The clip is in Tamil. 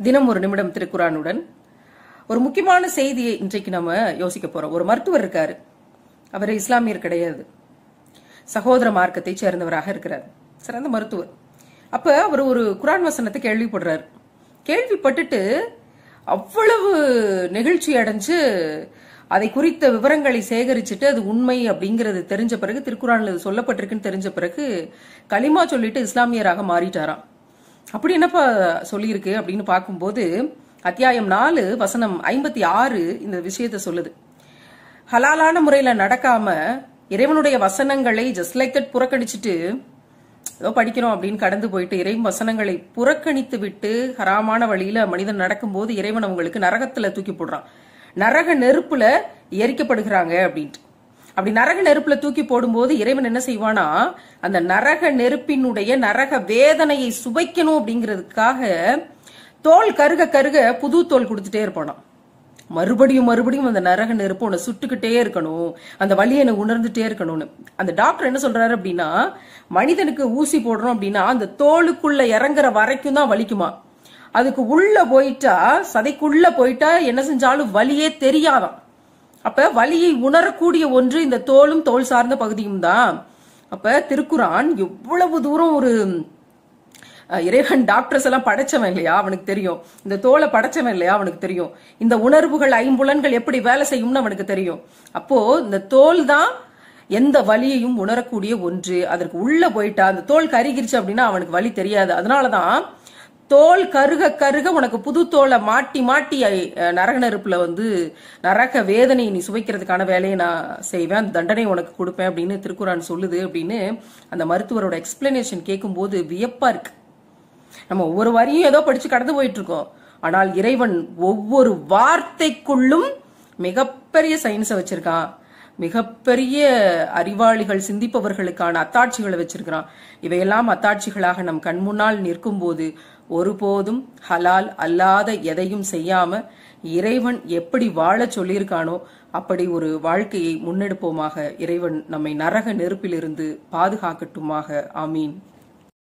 தினம் ஒரு நிமிடம் திருக்குறானுடன் ஒரு முக்கியமான செய்தியை இன்றைக்கு நம்ம யோசிக்க போறோம் ஒரு மருத்துவர் இருக்காரு அவர் இஸ்லாமியர் கிடையாது சகோதர மார்க்கத்தை சேர்ந்தவராக இருக்கிறார் சிறந்த மருத்துவர் அப்ப அவர் ஒரு குரான் வசனத்தை கேள்விப்படுறாரு கேள்விப்பட்டுட்டு அவ்வளவு நெகிழ்ச்சி அடைஞ்சு அதை குறித்த விவரங்களை சேகரிச்சுட்டு அது உண்மை அப்படிங்கிறது தெரிஞ்ச பிறகு திருக்குறான்ல இது சொல்லப்பட்டிருக்குன்னு தெரிஞ்ச பிறகு களிமா சொல்லிட்டு இஸ்லாமியராக மாறிட்டாராம் அப்படி என்னப்பா சொல்லியிருக்கு அப்படின்னு பார்க்கும்போது அத்தியாயம் நாலு வசனம் ஐம்பத்தி ஆறு இந்த விஷயத்த சொல்லுது ஹலாலான முறையில நடக்காம இறைவனுடைய வசனங்களை ஜஸ்ட் லைக் தட் புறக்கணிச்சுட்டு ஏதோ படிக்கிறோம் அப்படின்னு கடந்து போயிட்டு இறை வசனங்களை புறக்கணித்து விட்டு ஹராமான வழியில மனிதன் நடக்கும்போது இறைவன் அவங்களுக்கு நரகத்துல தூக்கி போடுறான் நரக நெருப்புல எரிக்கப்படுகிறாங்க அப்படின்ட்டு அப்படி நரக நெருப்புல தூக்கி போடும்போது இறைவன் என்ன செய்வானா அந்த நரக நெருப்பினுடைய நரக வேதனையை சுவைக்கணும் அப்படிங்கிறதுக்காக தோல் கருக கருக புது தோல் கொடுத்துட்டே இருப்பானாம் மறுபடியும் மறுபடியும் அந்த நரக நெருப்பு உன்னை சுட்டுக்கிட்டே இருக்கணும் அந்த வலியை எனக்கு உணர்ந்துட்டே இருக்கணும்னு அந்த டாக்டர் என்ன சொல்றாரு அப்படின்னா மனிதனுக்கு ஊசி போடுறோம் அப்படின்னா அந்த தோலுக்குள்ள இறங்குற வரைக்கும் தான் வலிக்குமா அதுக்கு உள்ள போயிட்டா சதைக்குள்ள போயிட்டா என்ன செஞ்சாலும் வலியே தெரியாதாம் அப்ப வலியை உணரக்கூடிய ஒன்று இந்த தோலும் தோல் சார்ந்த பகுதியும் தான் அப்ப திருக்குரான் எவ்வளவு தூரம் ஒரு அஹ், இறைவன் டாக்டர்ஸ் எல்லாம் படைச்சவன் இல்லையா அவனுக்கு தெரியும் இந்த தோலை படைச்சவன் இல்லையா அவனுக்கு தெரியும் இந்த உணர்வுகள் ஐம்புலன்கள் எப்படி வேலை செய்யும்னு அவனுக்கு தெரியும் அப்போ இந்த தோல் தான் எந்த வலியையும் உணரக்கூடிய ஒன்று அதற்கு உள்ள போயிட்டா அந்த தோல் கருகிருச்சு அப்படின்னா அவனுக்கு வலி தெரியாது அதனாலதான் தோல் கருக கருக உனக்கு புது தோலை மாட்டி மாட்டி அஹ், நரக நெருப்புல வந்து நரக வேதனையை நீ சுவைக்கிறதுக்கான வேலையை நான் செய்வேன் அந்த தண்டனை உனக்கு கொடுப்பேன் அப்படின்னு திருக்குறான் சொல்லுது அப்படின்னு அந்த மருத்துவரோட எக்ஸ்பிளனேஷன் கேட்கும்போது வியப்பா இருக்கு நம்ம ஒவ்வொரு வரியும் ஏதோ படிச்சு கடந்து போயிட்டு இருக்கோம் ஆனால் இறைவன் ஒவ்வொரு வார்த்தைக்குள்ளும் மிகப்பெரிய சயின்ஸை வச்சிருக்கான் மிகப்பெரிய அறிவாளிகள் சிந்திப்பவர்களுக்கான அத்தாட்சிகளை வச்சிருக்கிறான் இவையெல்லாம் அத்தாட்சிகளாக நம் கண் முன்னால் நிற்கும் போது ஒருபோதும் ஹலால் அல்லாத எதையும் செய்யாம இறைவன் எப்படி வாழச் சொல்லியிருக்கானோ அப்படி ஒரு வாழ்க்கையை முன்னெடுப்போமாக இறைவன் நம்மை நரக நெருப்பிலிருந்து பாதுகாக்கட்டுமாக ஆமீன்